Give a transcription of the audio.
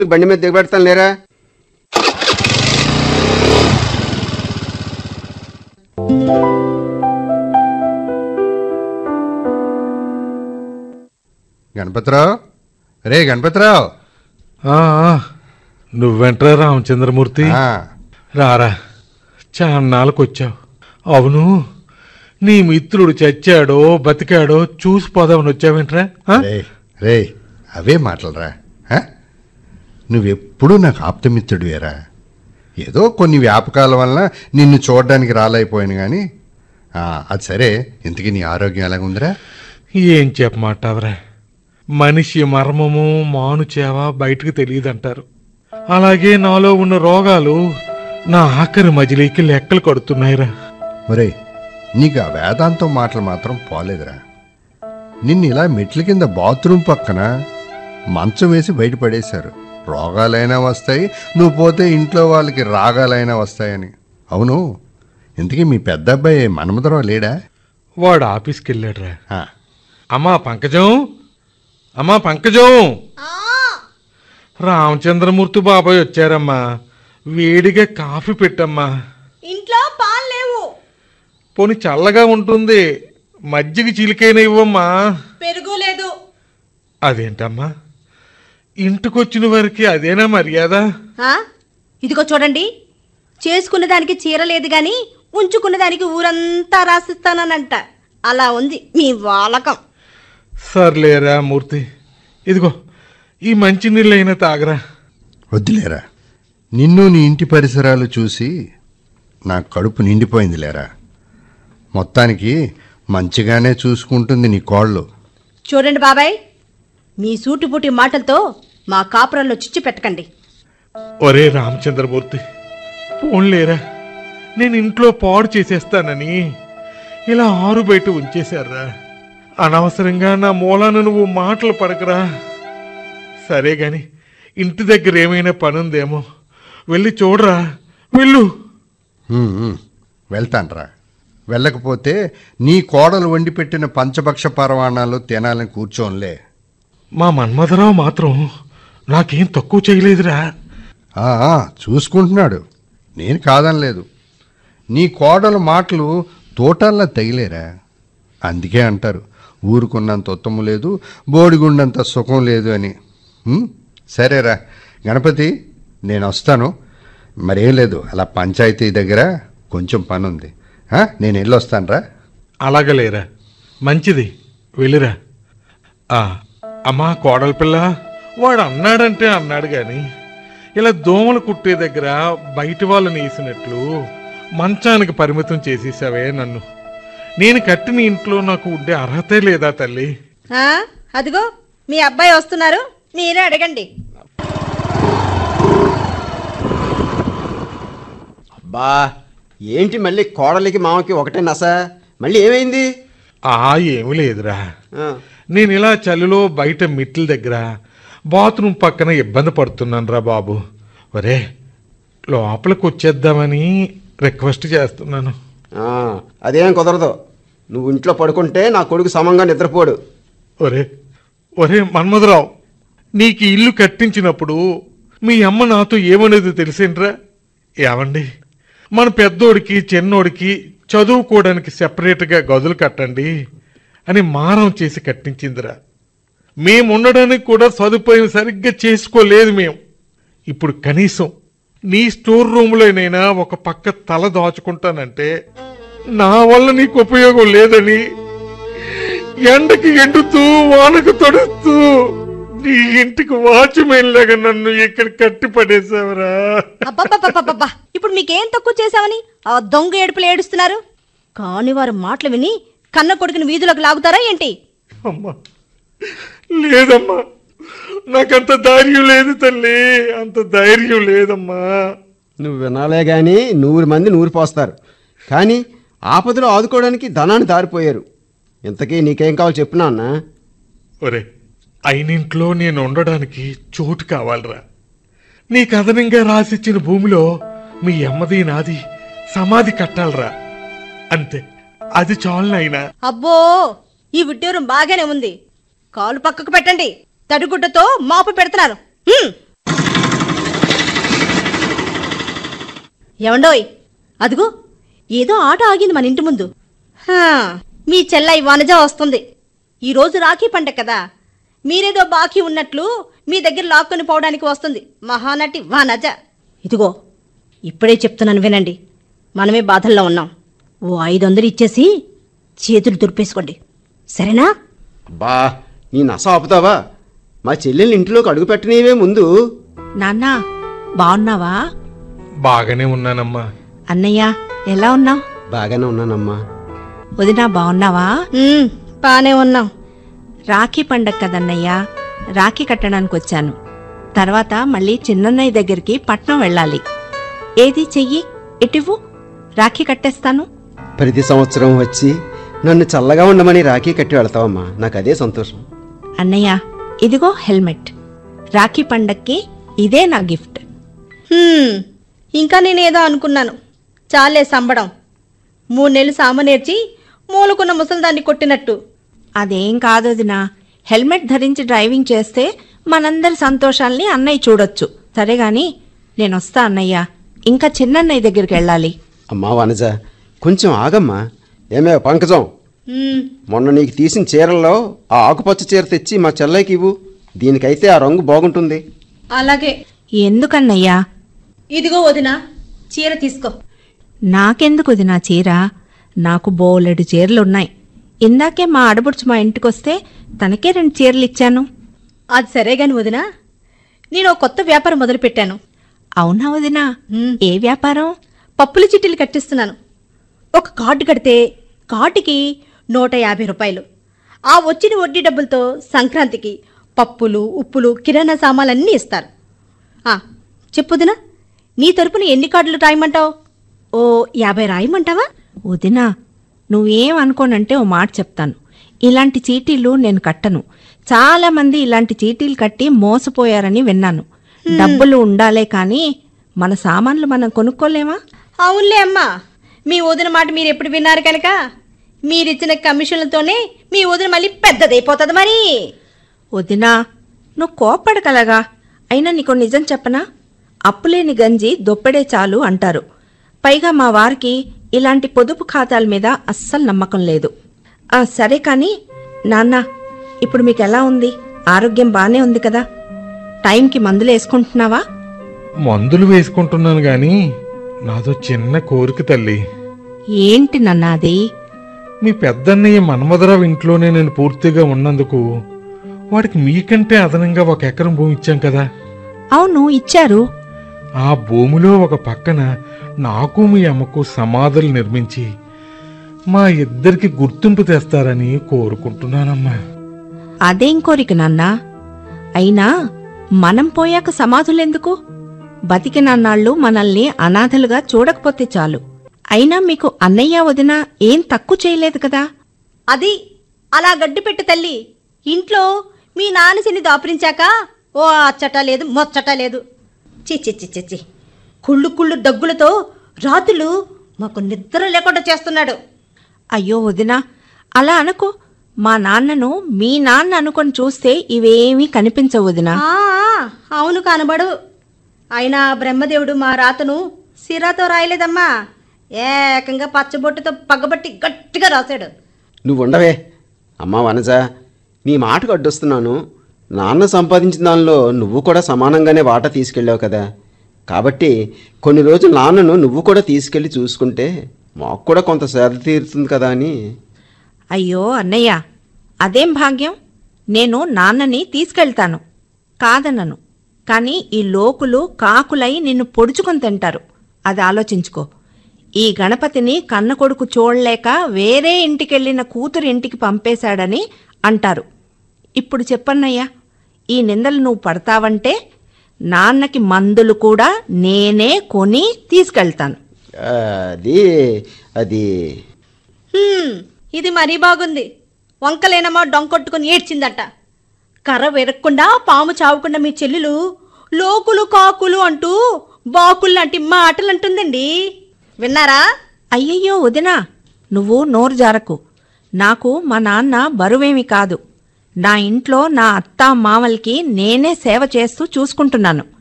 బండి మీద దిగబెడతాను లేరా గణపతిరావు రే గణపతిరావు ఆ, ఆ, నువ్వెంట్రా రామచంద్రమూర్తి ఆ, రారా చాన్నాళ్ళకు వచ్చావు అవును నీ మిత్రుడు చచ్చాడో బతికాడో చూసి పోదామని వచ్చావేంట్రా ఆ? రే రే అవే మాటలరా ఆ? నువ్వెప్పుడూ నాకు ఆప్తమిత్రుడివేరా ఏదో కొన్ని వ్యాపకాల వలన నిన్ను చూడడానికి రాలేకపోయాను కానీ ఆ, అది సరే ఇంతకీ నీ ఆరోగ్యం ఎలాగుందిరా ఏం చెప్పమాటావరా మనిషి మర్మము మాను చేవ బయటకు తెలియదంటారు అలాగే నాలో ఉన్న రోగాలు నా ఆఖరి మజిలీకి లెక్కలు కడుతున్నాయిరా ఒరే నీకు ఆ వేదాంతం మాటలు మాత్రం పోలేదురా నిన్ను ఇలా మెట్ల కింద బాత్రూమ్ పక్కన మంచం వేసి బయటపడేశారు రోగాలైనా వస్తాయి నువ్వు పోతే ఇంట్లో వాళ్ళకి రాగాలైనా వస్తాయని అవును ఇంతకీ మీ పెద్ద అబ్బాయి మన్మధరావు లేడా వాడు ఆఫీస్కి వెళ్ళాడురా ఆ, అమ్మా పంకజం అమ్మా పంకజం రామచంద్రమూర్తి బాబాయ్ వచ్చారమ్మా వేడిగా కాఫీ పెట్టమ్మా ఇంట్లో పాలు లేవు పోని చల్లగా ఉంటుంది మజ్జిగ చిలికైనా ఇవ్వమ్మా పెరుగు లేదు అదేంటమ్మా ఇంటికొచ్చిన వారికి అదేనా మర్యాద ఆ? ఇదిగో చూడండి చేసుకున్న దానికి చీర లేదు గాని ఉంచుకున్న దానికి ఊరంతా రాసిస్తానంట అలా ఉంది మీ వాలకం సర్లేరా మూర్తి ఇదిగో ఈ మంచినీళ్ళైనా తాగరా వద్దులేరా నిన్ను నీ ఇంటి పరిసరాలు చూసి నా కడుపు నిండిపోయింది లేరా మొత్తానికి మంచిగానే చూసుకుంటుంది నీ కోళ్ళు చూడండి బాబాయ్ మీ సూటిపుటి మాటలతో మా కాపురంలో చిచ్చు పెట్టకండి ఒరే రామచంద్రమూర్తి పోన్లేరా నేను ఇంట్లో పాడు చేసేస్తానని ఇలా ఆరు బయట ఉంచేశారా అనవసరంగా నా మూలాన నువ్వు మాటలు పడకరా సరే గాని ఇంటి దగ్గర ఏమైనా పనుందేమో వెళ్ళి చూడరా వెళ్ళు ఉమ్, ఉమ్, వెళ్తాన్రా వెళ్ళకపోతే నీ కోడలు వండి పెట్టిన పంచభక్ష పరవాణాలు తినాలని కూర్చోనులే మా మన్మధరావు మాత్రం నాకేం తక్కువ చేయలేదురా ఆ, ఆ, చూసుకుంటున్నాడు నేను కాదనలేదు నీ కోడల మాటలు తోటల్లా తగిలేరా అందుకే అంటారు ఊరుకున్నంత ఉత్తమం లేదు బోడిగుండంత సుఖం లేదు అని ఉమ్, సరేరా గణపతి నేను వస్తాను మరేం లేదు అలా పంచాయతీ దగ్గర కొంచెం పని ఉంది ఆ, నేను వెళ్ళొస్తానురా అలాగలేరా మంచిది వెళ్ళిరా ఆ, అమ్మా కోడల పిల్ల వాడు అన్నాడంటే అన్నాడు గాని ఇలా దోమలు కుట్టే దగ్గర బయట వాళ్ళని వేసినట్లు మంచానికి పరిమితం చేసేసావే నన్ను నేను కట్టిన ఇంట్లో నాకు ఉండే అర్హతే లేదా తల్లి ఆ? అదిగో మీ అబ్బాయి వస్తున్నారు మీరే అడగండి అబ్బా ఏంటి మళ్ళీ కోడలికి మామకి ఒకటే నస మళ్ళీ ఏమైంది ఆ ఏమీ లేదురా ఆ, నేను ఇలా చలిలో బయట మిట్ల దగ్గర బాత్రూమ్ పక్కన ఇబ్బంది పడుతున్నాను రా బాబు ఒరే లోపలికి వచ్చేద్దామని రిక్వెస్ట్ చేస్తున్నాను ఆ, అదేం కుదరదు నువ్వు ఇంట్లో పడుకుంటే నా కొడుకు సమంగా నిద్రపోడు ఒరే ఒరే మన్మధరావు నీకు ఈ ఇల్లు కట్టించినప్పుడు మీ అమ్మ నాతో ఏమనేది తెలిసేంట్రా ఏమండి మన పెద్దోడికి చిన్నోడికి చదువుకోవడానికి సెపరేట్గా గదులు కట్టండి అని మారం చేసి కట్టించిందిరా మేము ఉండడానికి కూడా సదుపాయం సరిగ్గా చేసుకోలేదు మేము ఇప్పుడు కనీసం నీ స్టోర్ రూమ్లోనైనా ఒక పక్క తల దాచుకుంటానంటే నా వల్ల నీకు ఉపయోగం లేదని ఎండకి ఎండుతూ వానకు తడుస్తూ నీ ఇంటికి వాచ్మెన్ లాగా నన్ను ఇక్కడ కట్టి పడేసావురా అబ్బబ్బబ్బబ్బబ్బా ఇప్పుడు మీకేం తక్కువ చేశామని ఆ దొంగ ఏడుపులు ఏడుస్తున్నారు కాని వారు మాటలు విని కన్న కొడుకుని వీధులకు లాగుతారా ఏంటి అమ్మా లేదమ్మా నాకంత ధైర్యం లేదు తల్లి అంత ధైర్యం లేదమ్మా నువ్వు వినాలే గాని నూరు మంది నూరు పోస్తారు కానీ ఆపదలో ఆదుకోవడానికి ధనాన్ని దారిపోయారు ఇంతకీ నీకేం కావాలో చెప్పునా అన్న ఒరే అయినింట్లో నేను ఉండడానికి చోటు కావాలిరా నీ కథనంగా రాసిచ్చిన భూమిలో మీ అమ్మది నాది సమాధి కట్టాలరా అంతే అది చాలునైనా అబ్బో ఈ విడ్డూరం బాగానే ఉంది కాలు పక్కకు పెట్టండి తడిగుడ్డతో మాపు పెడుతున్నారు హ్మ్. ఏమండోయ్ అదిగో ఏదో ఆటో ఆగింది మన ఇంటి ముందు హా, మీ చెల్లై వనజ వస్తుంది ఈరోజు రాఖీ పండగ కదా మీరేదో బాకీ ఉన్నట్లు మీ దగ్గర లాక్కొని పోవడానికి వస్తుంది మహానటి వనజ ఇదిగో ఇప్పుడే చెప్తున్నాను వినండి మనమే బాధల్లో ఉన్నాం ఓ ఐదు వందలు ఇచ్చేసి చేతులు దులిపేసుకోండి సరేనా అబ్బా నీ నస ఆపుతావా మా చెల్లెల్ని ఇంట్లోకి అడుగు పెట్టనీవే ముందు నాన్న బాగున్నావా బాగానే ఉన్నానమ్మా అన్నయ్య ఎలా ఉన్నావు బాగానే ఉన్నానమ్మా వదినా బాగున్నావా ఉమ్, బానే ఉన్నాం రాఖీ పండగ కదన్నయ్య రాఖీ కట్టడానికి వచ్చాను తర్వాత మళ్ళీ చిన్నన్నయ్య దగ్గరికి పట్నం వెళ్ళాలి ఏది చెయ్యి ఇటివ్వు రాఖీ కట్టేస్తాను ప్రతి సంవత్సరం వచ్చి నన్ను చల్లగా ఉండమని రాఖీ కట్టి వెళ్తావమ్మా నాకు అదే సంతోషం అన్నయ్య ఇదిగో హెల్మెట్ రాఖీ పండక్కి ఇదే నా గిఫ్ట్ హ్మ్, ఇంకా నేనేదో అనుకున్నాను చాలే సంబడం మూడు నెలలు సామ నేర్చి మూలకున్న ముసలిదాన్ని కొట్టినట్టు అదేం కాదు వదినా హెల్మెట్ ధరించి డ్రైవింగ్ చేస్తే మనందరి సంతోషాల్ని అన్నయ్య చూడొచ్చు సరే గాని నేనొస్తా అన్నయ్య ఇంకా చిన్నన్నయ్య దగ్గరికి వెళ్ళాలి అమ్మా వనజ కొంచెం ఆగమ్మా ఏమే పంకజం హ్మ్, మొన్న నీకు తీసిన చీరల్లో ఆ ఆకుపచ్చ చీర తెచ్చి మా చెల్లైకి ఇవ్వు దీనికైతే ఆ రంగు బాగుంటుంది అలాగే ఎందుకన్నయ్యా ఇదిగో వదిన చీర తీసుకో నాకెందుకు వదినా చీర నాకు బోలెడు చీరలున్నాయి ఇందాకే మా ఆడబుడ్చు మా ఇంటికొస్తే తనకే రెండు చీరలు ఇచ్చాను అది సరే గాని వదిన నేను ఓ కొత్త వ్యాపారం మొదలుపెట్టాను అవునా వదినా హ్మ్. ఏ వ్యాపారం పప్పుల చిట్టీలు కట్టిస్తున్నాను ఒక కార్డు కడితే కార్డుకి నూట యాభై రూపాయలు ఆ వచ్చిన వడ్డీ డబ్బులతో సంక్రాంతికి పప్పులు ఉప్పులు కిరాణా సామాన్లన్నీ ఇస్తారు ఆ, చెప్పుదినా నీ తరపున ఎన్ని కార్డులు రాయమంటావు ఓ యాభై రాయమంటావా వదినా నువ్వేం అనుకోనంటే ఓ మాట చెప్తాను ఇలాంటి చీటీలు నేను కట్టను చాలా మంది ఇలాంటి చీటీలు కట్టి మోసపోయారని విన్నాను డబ్బులు ఉండాలే కానీ మన సామాన్లు మనం కొనుక్కోలేమా అవునులే అమ్మా మీ వదిన మాట మీరు ఎప్పుడు విన్నారు కనుక మీరిచ్చిన కమిషన్లతోనే మీ వదిన మళ్ళీ పెద్దదైపోతుంది మరి వదినా నువ్వు కోప్పడకలగా అయినా నీకు నిజం చెప్పనా అప్పులేని గంజి దొప్పెడే చాలు అంటారు పైగా మా వారికి ఇలాంటి పొదుపు ఖాతాల మీద అస్సలు నమ్మకం లేదు ఆ సరే కానీ నాన్న ఇప్పుడు మీకు ఎలా ఉంది ఆరోగ్యం బానే ఉంది కదా టైంకి మందులు వేసుకుంటున్నావా మందులు వేసుకుంటున్నాను గాని నాదో చిన్న కోరిక తల్లి ఏంటి నాన్న అది మీ పెద్దన్నయ్య మన్మధరావు ఇంట్లోనే నేను పూర్తిగా ఉన్నందుకు వాడికి మీకంటే అదనంగా ఒక ఎకరం భూమి ఇచ్చాం కదా అవును ఇచ్చారు ఆ భూమిలో ఒక పక్కన నాకు మీ అమ్మకు సమాధులు నిర్మించి మా ఇద్దరికి గుర్తింపు తెస్తారని కోరుకుంటున్నానమ్మా అదేం కోరిక నాన్నా అయినా మనం పోయాక సమాధులెందుకు బతికినన్నాళ్ళు మనల్ని అనాథలుగా చూడకపోతే చాలు అయినా మీకు అన్నయ్య వదిన ఏం తక్కువ చేయలేదు కదా అది అలా గడ్డి పెట్టు తల్లి ఇంట్లో మీ నాన్న శని దాపురించాక ఓ అచ్చట లేదు మొచ్చట లేదు చి చి చి చి చి కుళ్ళు కుళ్ళు దగ్గులతో రాత్రులు మాకు నిద్ర లేకుండా చేస్తున్నాడు అయ్యో వదినా అలా అనుకో మా నాన్నను మీ నాన్న అనుకొని చూస్తే ఇవేమీ కనిపించవు వదినా ఆ, అవును కనబడు అయినా బ్రహ్మదేవుడు మా రాతను సిరాతో రాయలేదమ్మా ఏకంగా పచ్చబొట్టుతో పగ్గబట్టి గట్టిగా రాశాడు నువ్వు ఉండవే అమ్మా వనజ నీ మాటకు అడ్డొస్తున్నాను నాన్న సంపాదించిన దానిలో నువ్వు కూడా సమానంగానే వాటా తీసుకెళ్ళావు కదా కాబట్టి కొన్ని రోజులు నాన్నను నువ్వు కూడా తీసుకెళ్ళి చూసుకుంటే మాకు కూడా కొంత సేద తీరుతుంది కదా అని అయ్యో అన్నయ్య అదేం భాగ్యం నేను నాన్నని తీసుకెళ్తాను కాదనను కానీ ఈ లోకులు కాకులై నిన్ను పొడుచుకొని తింటారు అది ఆలోచించుకో ఈ గణపతిని కన్న కొడుకు చూడలేక వేరే ఇంటికెళ్ళిన కూతురు ఇంటికి పంపేశాడని అంటారు ఇప్పుడు చెప్పన్నయ్యా ఈ నిందలు నువ్వు పడతావంటే నాన్నకి మందులు కూడా నేనే కొని తీసుకెళ్తాను ఆ, అది అది హ్మ్, ఇది మరీ బాగుంది వంకలేనమ్మా డొంకొట్టుకుని ఏడ్చిందట కర్ర వెరక్కుండా పాము చావకుండా మీ చెల్లెలు లోకులు కాకులు అంటూ బాకులు లాంటి మాటలు అంటుందండి విన్నారా అయ్యయ్యో వదినా నువ్వు నోరు జారకు నాకు మా నాన్న బరువేమి కాదు నా ఇంట్లో నా అత్త మామలకి నేనే సేవ చేస్తూ చూసుకుంటున్నాను